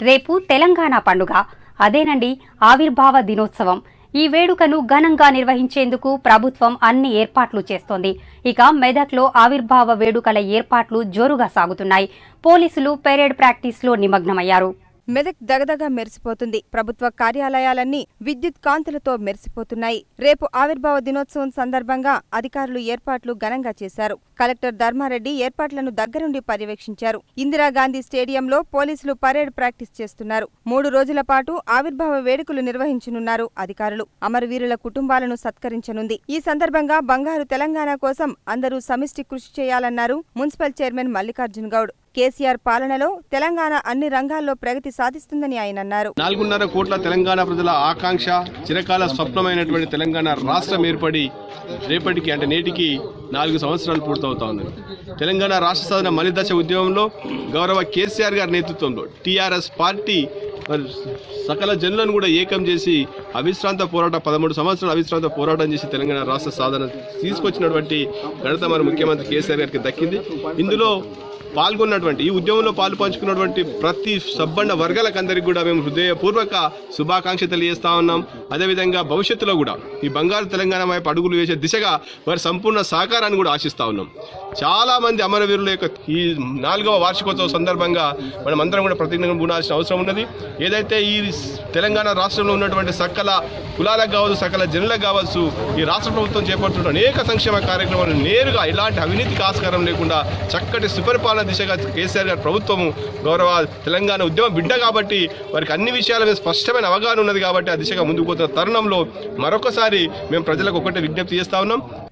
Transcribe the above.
రేపు తెలంగాణ పండుగ అదేనండి ఆవిర్భావ దినోత్సవం ఈ వేడుకను ఘనంగా నిర్వహించేందుకు ప్రభుత్వం అన్ని ఏర్పాట్లు చేస్తోంది ఇక మెదక్లో ఆవిర్భావ వేడుకల ఏర్పాట్లు జోరుగా సాగుతున్నాయి పోలీసులు పెరేడ్ ప్రాక్టీస్లో నిమగ్నమయ్యారు మెదక్ దగదగా మెరిసిపోతుంది ప్రభుత్వ కార్యాలయాలన్నీ విద్యుత్ కాంతులతో మెరిసిపోతున్నాయి రేపు ఆవిర్భావ దినోత్సవం సందర్భంగా అధికారులు ఏర్పాట్లు ఘనంగా చేశారు కలెక్టర్ ధర్మారెడ్డి ఏర్పాట్లను దగ్గరుండి పర్యవేక్షించారు ఇందిరాగాంధీ స్టేడియంలో పోలీసులు పరేడ్ ప్రాక్టీస్ చేస్తున్నారు మూడు రోజుల పాటు ఆవిర్భావ వేడుకలు నిర్వహించనున్నారు అధికారులు అమరవీరుల కుటుంబాలను సత్కరించనుంది ఈ సందర్భంగా బంగారు తెలంగాణ కోసం అందరూ సమిష్టి కృషి చేయాలన్నారు మున్సిపల్ చైర్మన్ మల్లికార్జున్ గౌడ్ కేసీఆర్ పాలనలో తెలంగాణ అన్ని రంగాల్లో ప్రగతి సాధిస్తుందని ఆయన అన్నారు నాలుగున్నర కోట్ల తెలంగాణ ప్రజల ఆకాంక్ష చిరకాల స్వప్నమైనటువంటి తెలంగాణ రాష్ట్రం ఏర్పడి రేపటికి అంటే నేటికి నాలుగు సంవత్సరాలు పూర్తవుతా ఉంది తెలంగాణ రాష్ట్ర సాధన మలిదశ ఉద్యమంలో గౌరవ కేసీఆర్ గారి నేతృత్వంలో టీఆర్ఎస్ పార్టీ మరి సకల జనులను కూడా ఏకం చేసి అవిశ్రాంత పోరాటం పదమూడు సంవత్సరాలు అవిశ్రాంత పోరాటం చేసి తెలంగాణ రాష్ట్ర సాధన తీసుకొచ్చినటువంటి ఘనత మన ముఖ్యమంత్రి కేసీఆర్ గారికి దక్కింది ఇందులో పాల్గొన్నటువంటి ఈ ఉద్యమంలో పాలు పంచుకున్నటువంటి ప్రతి సబ్బండ వర్గాలకు అందరికీ కూడా మేము హృదయపూర్వక శుభాకాంక్ష తెలియజేస్తా ఉన్నాం అదేవిధంగా భవిష్యత్తులో కూడా ఈ బంగారు తెలంగాణ వైపు అడుగులు వేసే దిశగా వారి సంపూర్ణ సహకారాన్ని కూడా ఆశిస్తా ఉన్నాం చాలా మంది అమరవీరుల యొక్క ఈ నాలుగవ వార్షికోత్సవ సందర్భంగా మనం అందరం కూడా ప్రతిజ్ఞ పూనాల్సిన అవసరం ఉన్నది ఏదైతే ఈ తెలంగాణ రాష్ట్రంలో ఉన్నటువంటి సకల కులాలకు కావచ్చు సకల జనులకు కావచ్చు ఈ రాష్ట్ర ప్రభుత్వం చేపడుతున్న అనేక సంక్షేమ కార్యక్రమాలు నేరుగా ఎలాంటి అవినీతికి ఆస్కారం లేకుండా చక్కటి సుపరిపాలన దిశగా కేసీఆర్ గారి ప్రభుత్వము గౌరవ తెలంగాణ ఉద్యమ బిడ్డ కాబట్టి వారికి అన్ని విషయాల మీద స్పష్టమైన అవగాహన ఉన్నది కాబట్టి ఆ దిశగా ముందుకు పోతున్న తరుణంలో మరొకసారి మేము ప్రజలకు ఒకటే విజ్ఞప్తి చేస్తా ఉన్నాం